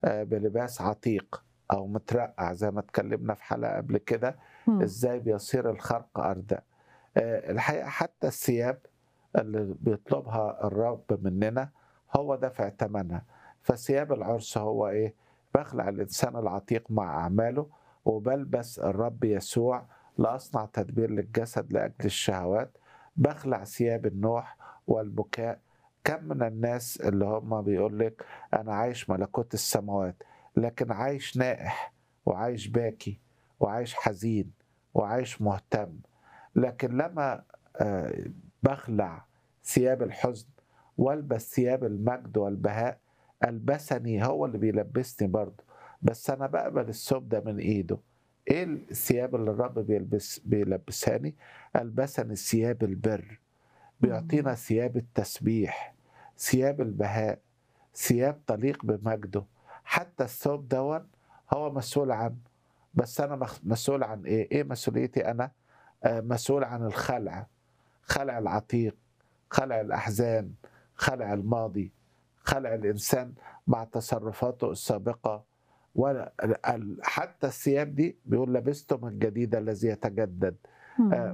آه، بلباس عتيق او مترقع زي ما اتكلمنا في حلقه قبل كده مم. ازاي بيصير الخرق ارداء آه، الحقيقه حتى الثياب اللي بيطلبها الرب مننا هو دافع ثمنها فثياب العرس هو ايه بخلع الانسان العتيق مع اعماله وبلبس الرب يسوع لاصنع تدبير للجسد لاجل الشهوات بخلع ثياب النوح والبكاء كم من الناس اللي هم بيقول لك انا عايش ملكوت السماوات لكن عايش نائح وعايش باكي وعايش حزين وعايش مهتم لكن لما آه، بخلع ثياب الحزن والبس ثياب المجد والبهاء البسني هو اللي بيلبسني برضه بس انا بقبل الثوب ده من ايده ايه الثياب اللي الرب بيلبس بيلبساني البسني ثياب البر بيعطينا ثياب التسبيح ثياب البهاء ثياب تليق بمجده حتى الثوب دون هو مسؤول عنه بس انا مخ- مسؤول عن ايه ايه مسؤوليتي انا آه، مسؤول عن الخلع خلع العتيق خلع الاحزان خلع الماضي خلع الانسان مع تصرفاته السابقه ولا ال- حتى الثياب دي بيقول لبستم الجديد الذي يتجدد آه، مم.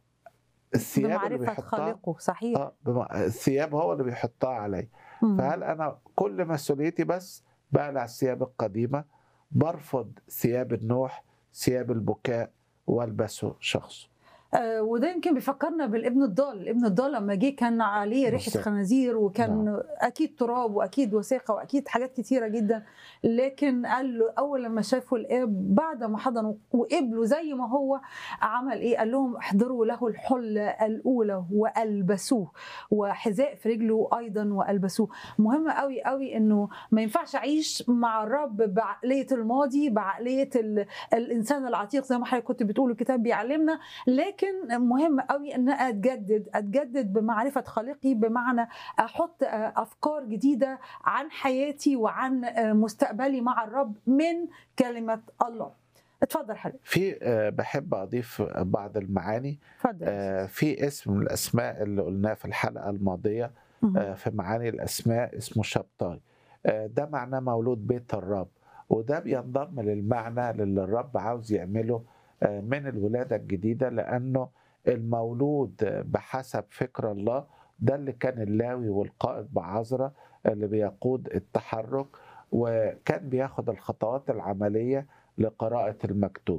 فالثياب اللي بمعرفة بيحطها خالقه صحيح اه بم- الثياب هو اللي بيحطها علي مم. فهل انا كل مسؤوليتي بس بقلع الثياب القديمه برفض ثياب النوح ثياب البكاء والبسه شخص آه، وده يمكن بيفكرنا بالابن الضال الابن الضال لما جه كان عليه ريحه بالظبط. خنازير وكان نعم. اكيد تراب واكيد وساخه واكيد حاجات كتيره جدا لكن قال له اول لما شافوا الاب بعد ما حضنوا وقبلوا زي ما هو عمل ايه قال لهم احضروا له الحله الاولى والبسوه وحذاء في رجله ايضا والبسوه مهم قوي قوي انه ما ينفعش اعيش مع الرب بعقليه الماضي بعقليه ال... الانسان العتيق زي ما حضرتك كنت بتقول الكتاب بيعلمنا لكن مهم قوي ان اتجدد اتجدد بمعرفه خالقي بمعنى احط افكار جديده عن حياتي وعن مستقبلي مع الرب من كلمه الله اتفضل حضرتك في آه، بحب اضيف بعض المعاني اتفضل آه، في اسم من الاسماء اللي قلناه في الحلقه الماضيه مهم. آه، في معاني الاسماء اسمه شبطاي آه، ده معناه مولود بيت الرب وده بينضم للمعنى اللي الرب عاوز يعمله آه، من الولاده الجديده لانه المولود آه، بحسب فكر الله ده اللي كان اللاوي والقائد بعذرة اللي بيقود التحرك وكان بياخد الخطوات العمليه لقراءه المكتوب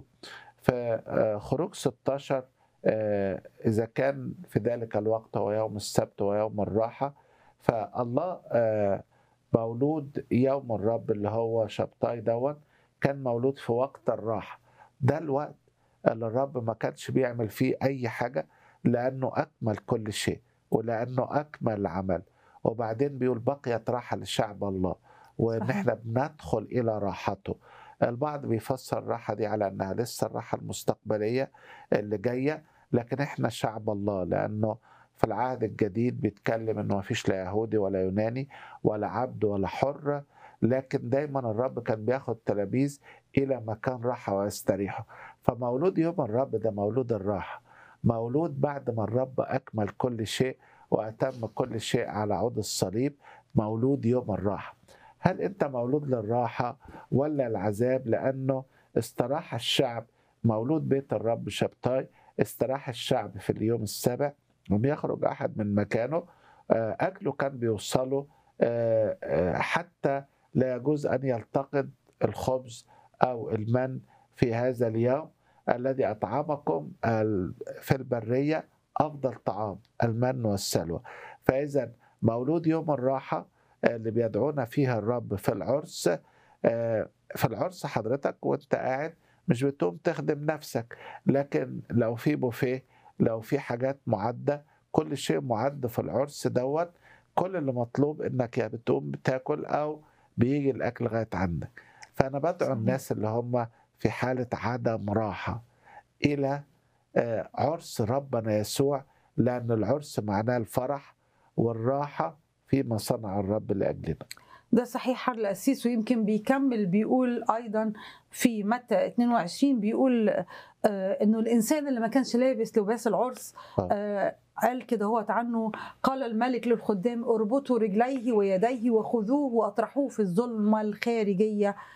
فخروج 16 آه، إذا كان في ذلك الوقت هو يوم السبت ويوم الراحة فالله آه، مولود يوم الرب اللي هو شبطاي دون كان مولود في وقت الراحة ده الوقت اللي الرب ما كانش بيعمل فيه أي حاجة لأنه أكمل كل شيء ولأنه أكمل العمل وبعدين بيقول بقيت راحة لشعب الله وإن صحيح. إحنا بندخل إلى راحته البعض بيفسر الراحة دي على أنها لسه الراحة المستقبلية اللي جاية لكن إحنا شعب الله لأنه في العهد الجديد بيتكلم إنه مفيش لا يهودي ولا يوناني ولا عبد ولا حر لكن دايما الرب كان بياخد تلاميذ إلى مكان راحة ويستريحوا فمولود يوم الرب ده مولود الراحة مولود بعد ما الرب أكمل كل شيء وأتم كل شيء على عود الصليب مولود يوم الراحة هل أنت مولود للراحة ولا العذاب لأنه استراح الشعب مولود بيت الرب شبطاي استراح الشعب في اليوم السابع لم يخرج أحد من مكانه آه، أكله كان بيوصله آه، آه، حتى لا يجوز أن يلتقط الخبز أو المن في هذا اليوم الذي أطعمكم ال- في البرية أفضل طعام المن والسلوى فإذا مولود يوم الراحة آه، اللي بيدعونا فيها الرب في العرس آه، في العرس حضرتك وانت قاعد مش بتقوم تخدم نفسك لكن لو في بوفيه لو في حاجات معدة كل شيء معد في العرس دوت كل اللي مطلوب انك يا بتقوم بتاكل او بيجي الاكل لغايه عندك فانا بدعو صحيح. الناس اللي هم في حاله عدم راحه الى آه، عرس ربنا يسوع لان العرس معناه الفرح والراحه فيما صنع الرب لاجلنا ده صحيح حر القسيس ويمكن بيكمل بيقول ايضا في متى 22 بيقول آه انه الانسان اللي ما كانش لابس لباس العرس آه. آه قال كده هو عنه قال الملك للخدام اربطوا رجليه ويديه وخذوه واطرحوه في الظلمه الخارجيه